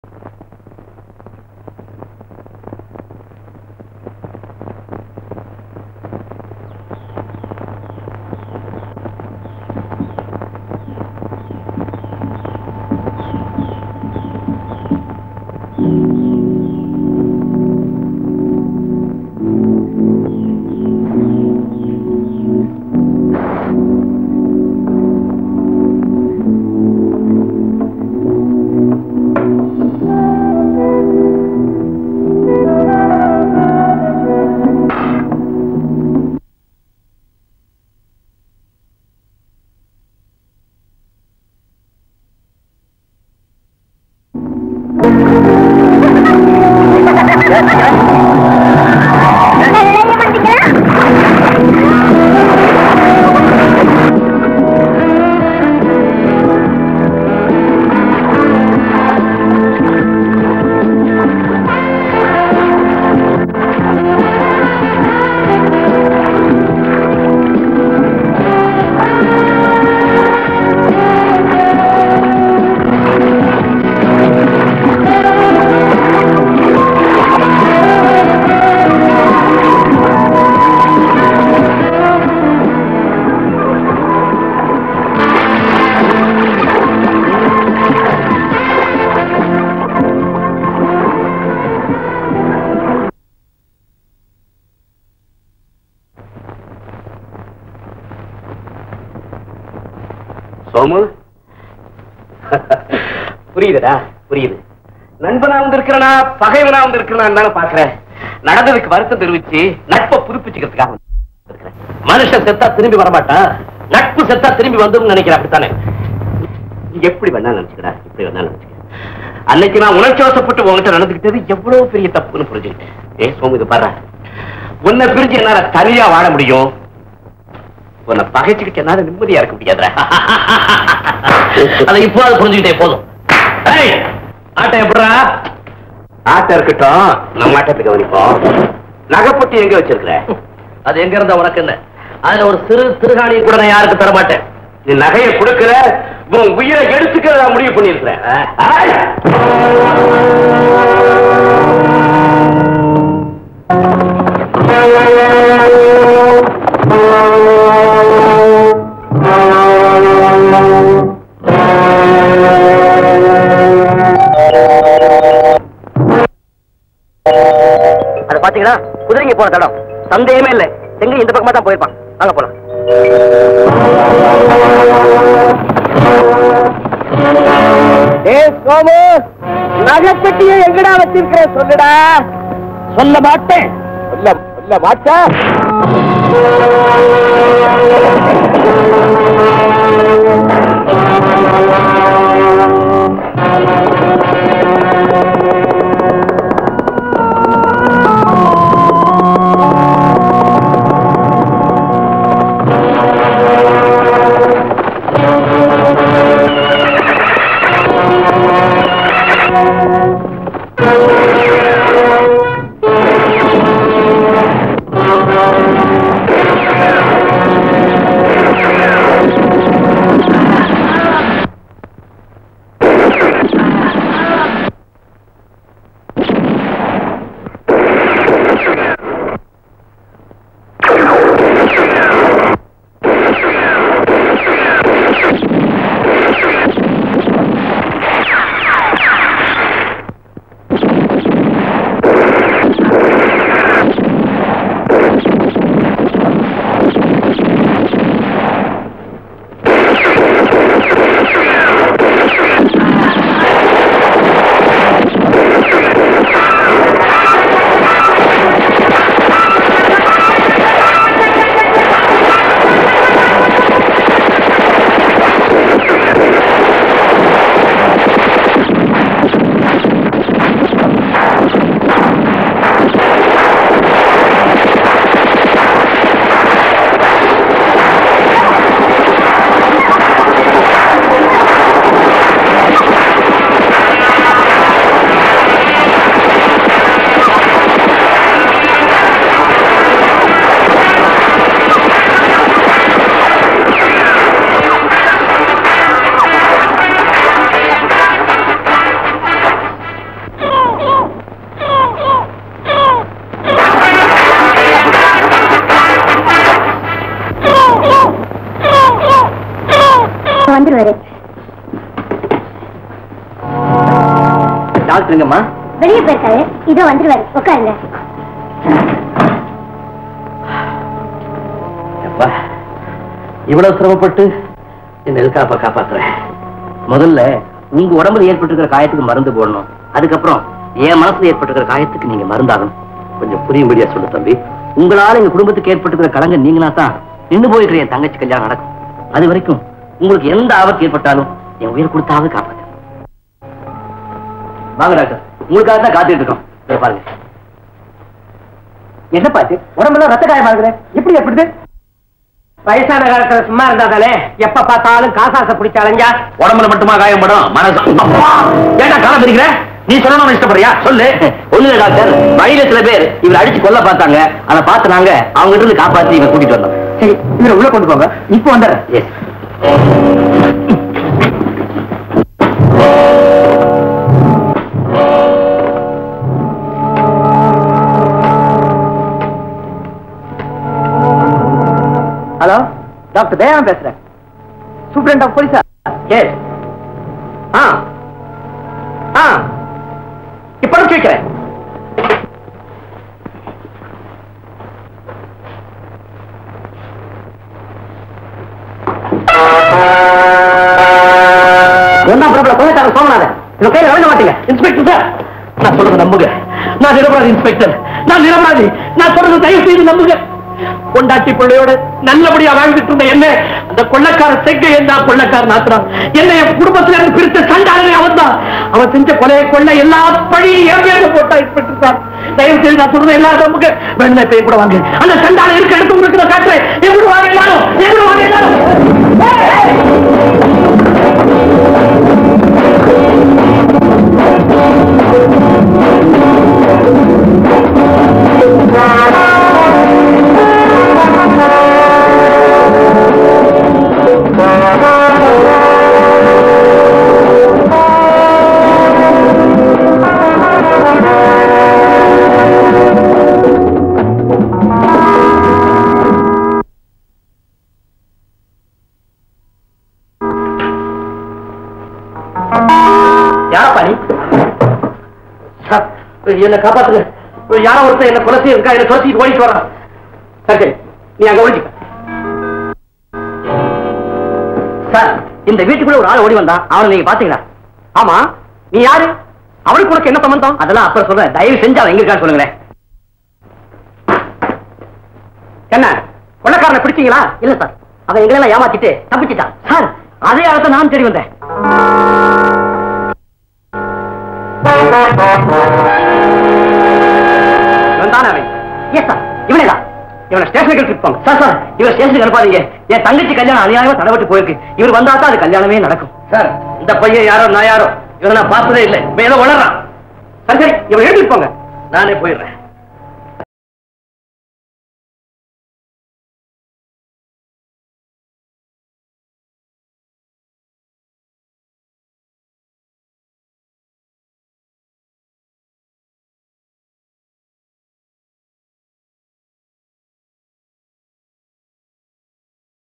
சோமு புரியுதுடா புரியுது நண்பனா வந்திருக்கிறனா பகைவனா வந்திருக்கிறான்னு பாக்குறேன் நடந்ததுக்கு வருத்தம் தெரிவிச்சு நட்பை புதுப்பிச்சுக்கிறதுக்காக வந்திருக்கிறேன். மனுஷன் செத்தா திரும்பி வரமாட்டான் நட்பு செத்தா திரும்பி வந்துடும் நினைக்கிறேன் அப்படித்தானே நீ எப்படி வேணா நினைச்சுக்கடா எப்படி வேணா நினைச்சுக்க அன்னைக்கு நான் உணர்ச்சி வசப்பட்டு உங்ககிட்ட நடந்துக்கிட்டது எவ்வளவு பெரிய தப்புன்னு புரிஞ்சுக்கிட்டேன் ஏ சோமு இது பாரு உன்னை பிரிஞ்சு என்னால தனியா வாழ முடியும் உன்னை பகைச்சுக்கிட்டு என்னால நிம்மதியா இருக்க முடியாதுடா அதை இப்போ அது புரிஞ்சுக்கிட்டே போதும் ஏய், ஆட்டம் எப்படா ஆட்டம் இருக்கட்டும் நம்ம ஆட்டத்தை கவனிப்போம் நகைப்பட்டி எங்க வச்சிருக்கிற அது எங்க இருந்தா உனக்கு என்ன அதுல ஒரு சிறு திருகாணியை கூட நான் யாருக்கு தர மாட்டேன் நீ நகையை கொடுக்கற உன் உயிரை எடுத்துக்கிறதா முடிவு பண்ணிருக்கிறேன் அது பாத்தீங்களா குதிரைங்க போன தடம் சந்தேகமே இல்ல எங்க இந்த பக்கமா தான் போயிருப்பான் வாங்க போலாம் சோமு நகைப்பெட்டியை எங்கடா வச்சிருக்கிற சொல்லுடா சொல்ல மாட்டேன் சொல்ல சொல்ல மாட்டேன் டாக்டருங்கம்மா வெளியே போயிருக்காரு இதோ வந்துருவாரு உட்காருங்க அப்பா இவ்வளவு சிரமப்பட்டு இந்த நெல்காப்ப காப்பாத்துறேன் முதல்ல உங்க உடம்புல ஏற்பட்டிருக்கிற காயத்துக்கு மருந்து போடணும் அதுக்கப்புறம் என் மனசுல ஏற்பட்டிருக்கிற காயத்துக்கு நீங்க மருந்தாகணும் கொஞ்சம் புரியும்படியா சொல்லு தம்பி உங்களால எங்க குடும்பத்துக்கு ஏற்பட்டிருக்கிற கடங்க நீங்களா தான் நின்று போயிருக்கிற என் தங்கச்சி கல்யாணம் நடக்கும் அது வரைக்கும் உங்களுக்கு எந்த ஆபத்து ஏற்பட்டாலும் என் உயிர் கொடுத்தாவது காப்பாத்து வாங்க டாக்டர் உங்களுக்காக தான் காத்துட்டு இருக்கோம் இதோ பாருங்க என்ன பாத்து உடம்பெல்லாம் ரத்த காயமா இருக்கிற எப்படி ஏற்படுது வயசான காலத்துல சும்மா இருந்தாதானே எப்ப பார்த்தாலும் காசாசை பிடிச்ச அலைஞ்சா உடம்புல மட்டுமா காயப்படும் மனசு அப்பா! ஏன்டா காலம் பிரிக்கிற நீ சொல்லணும்னு இஷ்டப்படுறியா சொல்லு ஒண்ணு இல்ல டாக்டர் வழியில சில பேர் இவர் அடிச்சு கொல்ல பார்த்தாங்க அதை பார்த்து நாங்க அவங்க கிட்ட இருந்து காப்பாத்தி இவரை கூட்டிட்டு வந்தோம் சரி இவரை உள்ள கொண்டு போங்க இப்போ வந்துடுறேன் எஸ் ஹலோ டாக்டர் தயானம் பேசுறேன் சூப்பரண்ட் ஆஃப் போலீஸா எஸ் ஆ ஆ இப்ப அனுப்பிச்சு வைக்கிறேன் ஒன்னாம் பிரபல கொலைக்காரர் சோமநாதன் இவங்க கையில விளங்க மாட்டீங்க இன்ஸ்பெக்டர் சார் நான் சொல்றது நம்புங்க நான் நிரபராதி இன்ஸ்பெக்டர் நான் நிரபராதி நான் சொல்றது தயவு செய்து நம்புங்க கொண்டாட்டி பிள்ளையோட நல்லபடியா வாழ்ந்துட்டு இருந்த என்ன அந்த கொள்ளக்கார செக்கை என்ன கொள்ளக்கார நாத்துறான் என்ன என் குடும்பத்துல இருந்து பிரித்த சண்டாளனே அவன் தான் அவன் செஞ்ச கொலையை கொள்ள எல்லா பழியும் என் பேர்ல போட்டா இன்ஸ்பெக்டர் சார் தயவு செய்து நான் சொல்றது எல்லாரும் நம்புங்க வேணுமே போய் கூட வாங்க அந்த சண்டாளன் இருக்க இடத்து உங்களுக்கு நான் காட்டுறேன் எப்படி வாங்க எல்லாரும் எப்படி வாங்க எல்லாரும் ஏய், ஏய். யாரப்பா நீ சார், என்னை காப்பாத்துங்க யாரோ ஒருத்தர் என்ன கொலை செய்ய இருக்கா என்ன துரத்திட்டு ஓடிட்டு வரான் சரி சரி நீ அங்க ஓடிக்க சார் இந்த வீட்டுக்குள்ள ஒரு ஆள் ஓடி வந்தான் அவனை நீங்க பாத்தீங்களா ஆமா நீ யாரு அவனுக்கு உனக்கு என்ன சம்பந்தம் அதெல்லாம் அப்புறம் சொல்றேன் தயவு செஞ்சு அவன் எங்க இருக்கான்னு சொல்லுங்களேன் என்ன கொள்ளக்காரனை பிடிச்சீங்களா இல்ல சார் அவன் எங்களெல்லாம் ஏமாத்திட்டு தப்பிச்சிட்டான் சார் அதே ஆளத்தை நான் தேடி வந்தேன் இவன் தானே அவன் எஸ் சார் இவனே தான் இவனை ஸ்டேஷனுக்கு எடுத்துட்டு போங்க சார் சார் இவர் ஸ்டேஷனுக்கு அனுப்பாதீங்க என் தங்கச்சி கல்யாணம் அநியாயமா தடவட்டு போயிருக்கு இவர் வந்தா தான் அது கல்யாணமே நடக்கும் சார் இந்த பையன் யாரோ நான் யாரோ இவனை நான் பார்த்ததே இல்லை இவன் ஏதோ வளர்றான் சரி சரி இவன் எடுத்துட்டு போங்க நானே போயிடுறேன்